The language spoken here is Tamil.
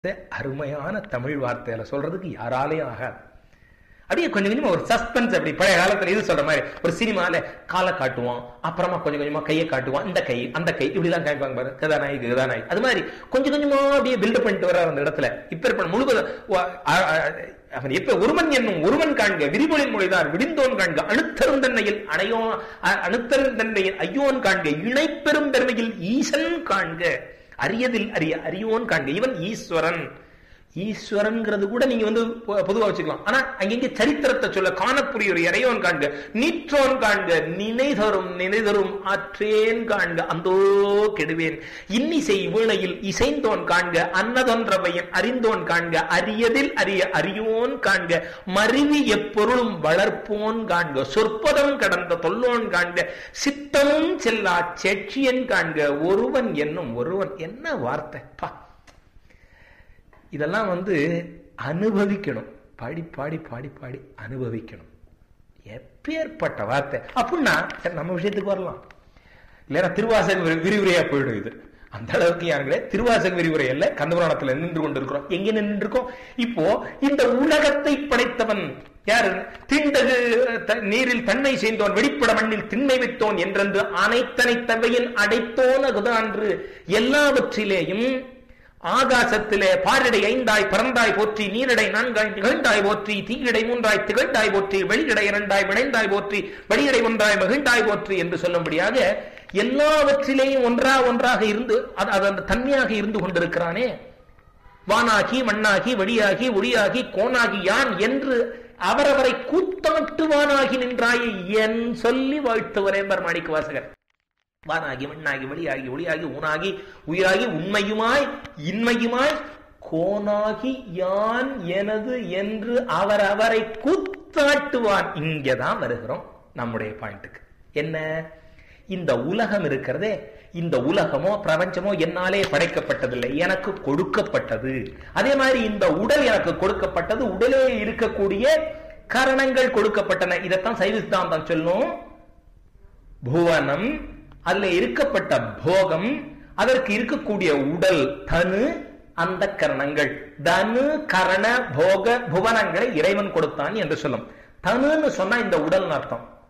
அருமையான தமிழ் வார்த்தையில சொல்றதுக்கு யாராலையும் ஆகாது அப்படியே கொஞ்சம் கொஞ்சமா ஒரு சஸ்பென்ஸ் அப்படி பழைய காலத்துல இது சொல்ற மாதிரி ஒரு சினிமால காலை காட்டுவான் அப்புறமா கொஞ்சம் கொஞ்சமா கையை காட்டுவான் இந்த கை அந்த கை இப்படிலாம் காய்ப்பாங்க பாரு கதாநாயகி கதாநாயகி அது மாதிரி கொஞ்சம் கொஞ்சமா அப்படியே பில்டப் பண்ணிட்டு வர்றாரு அந்த இடத்துல இப்ப இருப்ப முழுவதும் அவன் எப்ப ஒருவன் என்னும் ஒருவன் காண்க விரிமொழின் மொழிதான் விடிந்தோன் காண்க அணுத்தரும் தன்னையில் அணையோ அணுத்தரும் தன்னையில் ஐயோன் காண்க இணைப்பெரும் பெருமையில் ஈசன் காண்க அரியதில் அரிய அரியோன் காண்க இவன் ஈஸ்வரன் ஈஸ்வரன்ங்கிறது கூட நீங்க வந்து பொதுவா வச்சுக்கலாம் ஆனா அங்கங்க சரித்திரத்தை சொல்ல காணப்புரிய ஒரு இறையோன் காண்க நீற்றோன் காண்க நினைதரும் நினைதரும் ஆற்றேன் காண்க அந்தோ கெடுவேன் இன்னிசை வீணையில் இசைந்தோன் காண்க அன்னதொன்றவையன் அறிந்தோன் காண்க அரியதில் அரிய அரியோன் காண்க மருவி எப்பொருளும் வளர்ப்போன் காண்க சொற்பதம் கடந்த தொல்லோன் காண்க சித்தமும் செல்லா செட்சியன் காண்க ஒருவன் என்னும் ஒருவன் என்ன வார்த்தை பா இதெல்லாம் வந்து அனுபவிக்கணும் பாடி பாடி பாடி பாடி அனுபவிக்கணும் எப்பேற்பட்ட வார்த்தை அப்படின்னா நம்ம விஷயத்துக்கு வரலாம் இல்லைன்னா திருவாசக விரிவுரையா போயிடும் இது அந்த அளவுக்கு யாருங்களே திருவாசக விரிவுரை அல்ல கந்தபுராணத்துல நின்று கொண்டிருக்கிறோம் எங்க நின்று இருக்கோம் இப்போ இந்த உலகத்தை படைத்தவன் யாரு திண்டகு நீரில் தன்னை செய்தோன் வெளிப்பட மண்ணில் திண்மை வைத்தோன் என்றென்று அனைத்தனை தவையின் அடைத்தோன் அகுதான்று எல்லாவற்றிலேயும் ஆகாசத்திலே பாரிடை ஐந்தாய் பறந்தாய் போற்றி நீரிடை நான்காய் நிகழ்ந்தாய் போற்றி தீயிடை மூன்றாய் திகழ்ந்தாய் போற்றி வெளியிடை இரண்டாய் விளைந்தாய் போற்றி வெளியிடை ஒன்றாய் மகிழ்ந்தாய் போற்றி என்று சொல்லும்படியாக எல்லாவற்றிலேயும் ஒன்றா ஒன்றாக இருந்து அது அந்த தன்மையாக இருந்து கொண்டிருக்கிறானே வானாகி மண்ணாகி வழியாகி ஒளியாகி கோனாகி யான் என்று அவரவரை கூத்தாட்டுவானாகி நின்றாயே என் சொல்லி வாழ்த்துவரே மாணிக்க வாசகர் வானாகி மண்ணாகி வழியாகி ஒளியாகி ஊனாகி உயிராகி உண்மையுமாய் இன்மையுமாய் கோனாகி யான் எனது என்று அவர் அவரை கூத்தாட்டுவான் இங்கதான் வருகிறோம் நம்முடைய பாயிண்ட்டுக்கு என்ன இந்த உலகம் இருக்கிறதே இந்த உலகமோ பிரபஞ்சமோ என்னாலே படைக்கப்பட்டதில்லை எனக்கு கொடுக்கப்பட்டது அதே மாதிரி இந்த உடல் எனக்கு கொடுக்கப்பட்டது உடலே இருக்கக்கூடிய கரணங்கள் கொடுக்கப்பட்டன இதைத்தான் சைவ சித்தாந்தம் சொல்லும் புவனம் அதுல இருக்கப்பட்ட போகம் அதற்கு இருக்கக்கூடிய உடல் தனு அந்த கரணங்கள் தனு கரண போக புவனங்களை இறைவன் கொடுத்தான் என்று சொல்லும் தனுன்னு சொன்னா இந்த உடல் அர்த்தம்